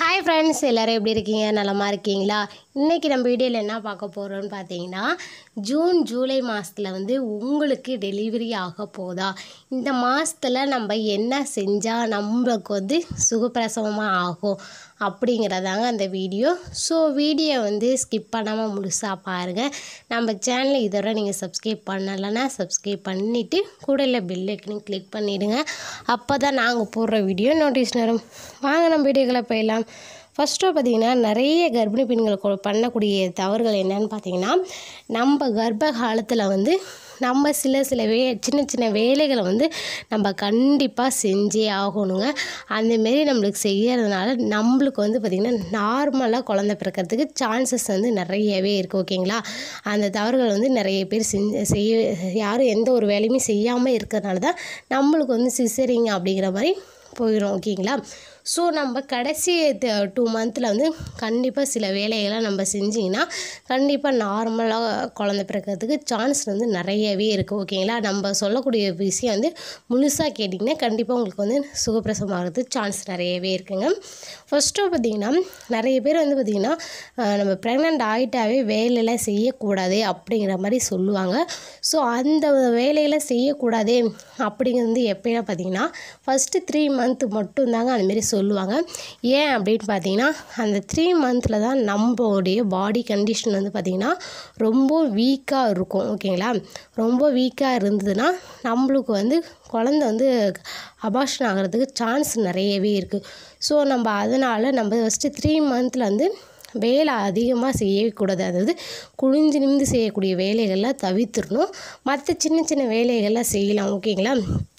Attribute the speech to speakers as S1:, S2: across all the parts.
S1: hi friends எல்லோரும் எப்படி இருக்கீங்க நலமா இருக்கீங்களா இன்றைக்கி நம்ம வீடியோவில் என்ன பார்க்க போகிறோம்னு பார்த்தீங்கன்னா ஜூன் ஜூலை மாதத்தில் வந்து உங்களுக்கு டெலிவரி ஆக போதா இந்த மாதத்தில் நம்ம என்ன செஞ்சால் நம்மளுக்கு வந்து சுகப்பிரசவமாக ஆகும் அப்படிங்கிறதாங்க அந்த வீடியோ ஸோ வீடியோ வந்து ஸ்கிப் பண்ணாமல் முழுசாக பாருங்கள் நம்ம சேனலை இதோட நீங்கள் சப்ஸ்கிரைப் பண்ணலைன்னா சப்ஸ்கிரைப் பண்ணிவிட்டு கூட இல்லை பெல் ஐக்கனையும் கிளிக் பண்ணிவிடுங்க அப்போ தான் நாங்கள் போடுற வீடியோ நோட்டீஸ் வரும் வாங்க நம்ம வீடியோக்களை போயிடலாம் ஃபஸ்ட்டு பார்த்தீங்கன்னா நிறைய கர்ப்பிணி பெண்கள் கொ- பண்ணக்கூடிய தவறுகள் என்னன்னு பார்த்தீங்கன்னா நம்ம கர்ப்ப காலத்தில் வந்து நம்ம சில சில வே சின்ன சின்ன வேலைகளை வந்து நம்ம கண்டிப்பாக செஞ்சே ஆகணுங்க அந்தமாரி நம்மளுக்கு செய்யறதுனால நம்மளுக்கு வந்து பார்த்திங்கன்னா நார்மலாக குழந்த பிறக்கிறதுக்கு சான்சஸ் வந்து நிறையவே இருக்குது ஓகேங்களா அந்த தவறுகள் வந்து நிறைய பேர் செஞ்சு செய்ய யாரும் எந்த ஒரு வேலையுமே செய்யாமல் இருக்கிறதுனால தான் நம்மளுக்கு வந்து சிசரிங் அப்படிங்கிற மாதிரி போயிடும் ஓகேங்களா ஸோ நம்ம கடைசி டூ மந்தில் வந்து கண்டிப்பாக சில வேலைகளை நம்ம செஞ்சிங்கன்னா கண்டிப்பாக நார்மலாக குழந்த பிறக்கிறதுக்கு சான்ஸ் வந்து நிறையவே இருக்குது ஓகேங்களா நம்ம சொல்லக்கூடிய விஷயம் வந்து முழுசாக கேட்டிங்கன்னா கண்டிப்பாக உங்களுக்கு வந்து சுகப்பிரசவம் ஆகிறதுக்கு சான்ஸ் நிறையவே இருக்குங்க ஃபஸ்ட்டு பார்த்திங்கன்னா நிறைய பேர் வந்து பார்த்திங்கன்னா அஹ், நம்ம ப்ரெக்னென்ட் ஆகிட்டாவே வேலையெல்லாம் செய்யக்கூடாது அப்படிங்கிற மாதிரி சொல்லுவாங்க ஸோ அந்த வேலைகளை செய்யக்கூடாது அப்படிங்கிறது வந்து எப்படின்னா பார்த்தீங்கன்னா ஃபஸ்ட்டு த்ரீ மந்த் மட்டும்தாங்க அதுமாரி சொல்லுவாங்க ஏன் அப்படின்னு பார்த்தீங்கன்னா அந்த த்ரீ மந்தில் தான் நம்மளுடைய பாடி கண்டிஷன் வந்து பார்த்திங்கன்னா ரொம்ப வீக்காக இருக்கும் ஓகேங்களா ரொம்ப வீக்காக இருந்ததுன்னா நம்மளுக்கு வந்து குழந்த வந்து அபாஷன் ஆகிறதுக்கு சான்ஸ் நிறையவே இருக்குது ஸோ நம்ம அதனால் நம்ம ஃபஸ்ட்டு த்ரீ மந்தில் வந்து வேலை அதிகமாக செய்யக்கூடாது அதாவது குனிஞ்சு நிமிந்து செய்யக்கூடிய வேலைகள்லாம் தவிர்த்துடணும் மற்ற சின்ன சின்ன வேலைகள்லாம் செய்யலாம் ஓகேங்களா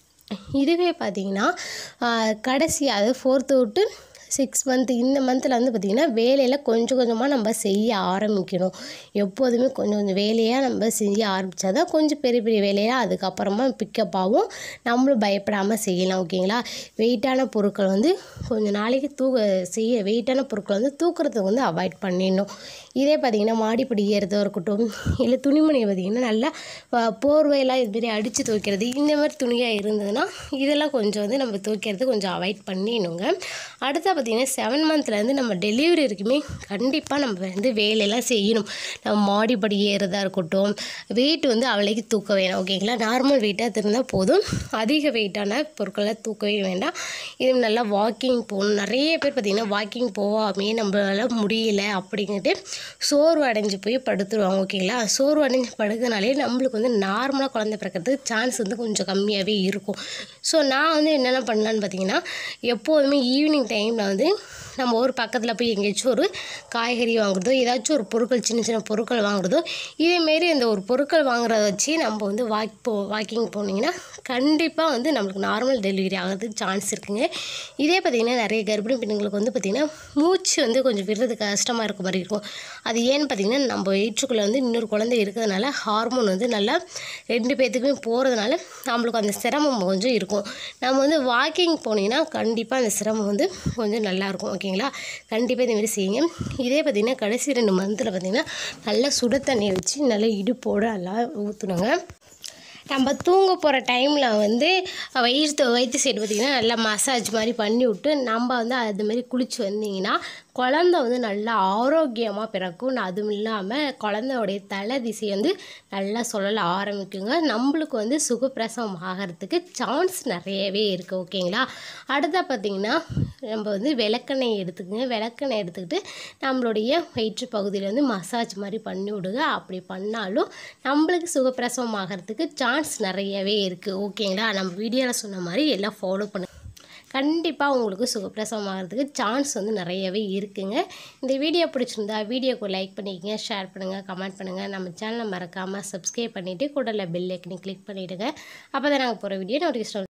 S1: இதுவே பார்த்தீங்கன்னா ஆஹ், கடைசி அதாவது ஃபோர்த்து விட்டு சிக்ஸ் மந்த் இந்த மந்தில் வந்து பார்த்திங்கன்னா வேலையில் கொஞ்சம் கொஞ்சமாக நம்ம செய்ய ஆரம்பிக்கணும் எப்போதுமே கொஞ்சம் கொஞ்சம் வேலையாக நம்ம செய்ய ஆரம்பித்தா தான் கொஞ்சம் பெரிய பெரிய வேலையாக அதுக்கப்புறமா பிக்கப் ஆகும் நம்மளும் பயப்படாமல் செய்யலாம் ஓகேங்களா வெயிட்டான பொருட்கள் வந்து கொஞ்சம் நாளைக்கு தூக்க செய்ய வெயிட்டான பொருட்களை வந்து தூக்குறதுக்கு வந்து அவாய்ட் பண்ணிடணும் இதே பார்த்திங்கன்னா மாடிப்படி ஏறுறதா இருக்கட்டும் இல்லை துணிமணி பார்த்திங்கன்னா நல்லா அஹ், போர்வையெல்லாம் இதுமாரி அடித்து துவைக்கிறது இந்த மாதிரி துணியாக இருந்ததுன்னா இதெல்லாம் கொஞ்சம் வந்து நம்ம துவைக்கிறது கொஞ்சம் அவாய்ட் பண்ணிடணுங்க அடுத்தா பார்த்திங்கன்னா செவன் மந்த்லேருந்து நம்ம டெலிவரி வரைக்குமே கண்டிப்பாக நம்ம வந்து வேலையெல்லாம் செய்யணும் நம்ம மாடிப்படி ஏறுறதா இருக்கட்டும் வெயிட் வந்து அவளைக்கு தூக்க வேணாம் ஓகேங்களா நார்மல் வெயிட்டாக இருந்தால் போதும் அதிக வெயிட்டான பொருட்களை தூக்கவே வேண்டாம் இது நல்லா வாக்கிங் போகணும் நிறைய பேர் பார்த்திங்கன்னா வாக்கிங் போகாமே நம்மளால முடியல அப்படின்ட்டு சோர்வு அடைஞ்சு போய் படுத்துருவாங்க ஓகேங்களா சோர்வு அடைஞ்சு படுக்கிறனாலே நம்மளுக்கு வந்து நார்மலாக குழந்தை பிறக்கிறதுக்கு சான்ஸ் வந்து கொஞ்சம் கம்மியாகவே இருக்கும் ஸோ நான் வந்து என்னென்ன பண்ணலான்னு பார்த்தீங்கன்னா எப்போதுமே ஈவினிங் டைமில் வந்து நம்ம ஒரு பக்கத்தில் போய் எங்கேயாச்சும் ஒரு காய்கறி வாங்குறதோ ஏதாச்சும் ஒரு பொருட்கள் சின்ன சின்ன பொருட்கள் வாங்குறதோ இதேமாரி இந்த ஒரு பொருட்கள் வாங்குறத வச்சு நம்ம வந்து வாக் போ வாக்கிங் போனீங்கன்னா கண்டிப்பாக வந்து நம்மளுக்கு நார்மல் டெலிவரி ஆகிறதுக்கு சான்ஸ் இருக்குங்க இதே பார்த்திங்கன்னா நிறைய கர்ப்பிணி பெண்களுக்கு வந்து பார்த்திங்கன்னா மூச்சு வந்து கொஞ்சம் விடுறது கஷ்டமாக இருக்க மாதிரி இருக்கும் அது ஏன்னு பார்த்திங்கன்னா நம்ம வயிற்றுக்குள்ளே வந்து இன்னொரு குழந்தை இருக்கிறதுனால ஹார்மோன் வந்து நல்லா ரெண்டு பேர்த்துக்குமே போகிறதுனால நம்மளுக்கு அந்த சிரமம் கொஞ்சம் இருக்கும் நம்ம வந்து வாக்கிங் போனீங்கன்னா கண்டிப்பாக அந்த சிரமம் வந்து கொஞ்சம் நல்லாயிருக்கும் ஓகேங்களா கண்டிப்பாக இதேமாரி செய்யுங்க இதே பார்த்திங்கன்னா கடைசி ரெண்டு மந்தில் பார்த்திங்கன்னா நல்லா சுட தண்ணியை வச்சு நல்லா இடுப்போடு நல்லா ஊற்றணுங்க நம்ம தூங்க போகிற டைமில் வந்து வயிற்று வயிற்று சைடு பார்த்திங்கன்னா நல்லா மசாஜ் மாதிரி பண்ணி விட்டு நம்ம வந்து அது மாதிரி குளிச்சு வந்தீங்கன்னா குழந்த வந்து நல்லா ஆரோக்கியமாக பிறக்கும் அதுவும் இல்லாமல் குழந்தையோடைய தலை திசை வந்து நல்லா சொல்லல ஆரம்பிக்குங்க நம்மளுக்கு வந்து சுகப்பிரசவம் ஆகிறதுக்கு சான்ஸ் நிறையவே இருக்குது ஓகேங்களா அடுத்தா பார்த்திங்கன்னா நம்ம வந்து விளக்கெண்ணெய் எடுத்துக்கங்க விளக்கெண்ணெய் எடுத்துக்கிட்டு நம்மளுடைய வயிற்று பகுதியில் வந்து மசாஜ் மாதிரி பண்ணி விடுங்க அப்படி பண்ணாலும் நம்மளுக்கு சுகப்பிரசவம் ஆகிறதுக்கு சான்ஸ் நிறையவே இருக்குது ஓகேங்களா நம்ம வீடியோவில் சொன்ன மாதிரி எல்லாம் ஃபாலோ பண்ணு கண்டிப்பாக உங்களுக்கு சுகப்பிரசவம் ஆகிறதுக்கு சான்ஸ் வந்து நிறையவே இருக்குங்க இந்த வீடியோ பிடிச்சிருந்தா வீடியோக்கு லைக் பண்ணிக்கங்க ஷேர் பண்ணுங்கள் கமெண்ட் பண்ணுங்கள் நம்ம சேனலை மறக்காமல் சப்ஸ்கிரைப் பண்ணிவிட்டு கூட பெல் ஐக்கனை கிளிக் பண்ணிவிடுங்க அப்போ தான் நாங்கள் போகிற வீடியோ நோட்டிஃபிகேஷன்